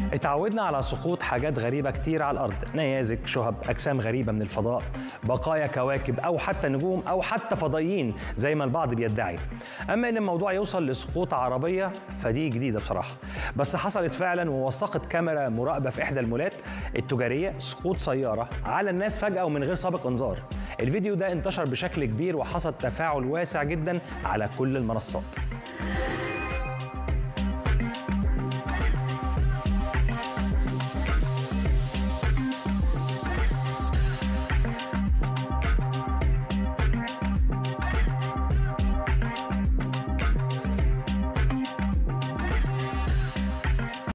اتعودنا على سقوط حاجات غريبة كتير على الأرض نيازك شهب أجسام غريبة من الفضاء بقايا كواكب أو حتى نجوم أو حتى فضائيين زي ما البعض بيدعي أما إن الموضوع يوصل لسقوط عربية فدي جديدة بصراحة بس حصلت فعلا ووثقت كاميرا مراقبة في إحدى المولات التجارية سقوط سيارة على الناس فجأة ومن غير سابق إنذار الفيديو ده انتشر بشكل كبير وحصل تفاعل واسع جدا على كل المنصات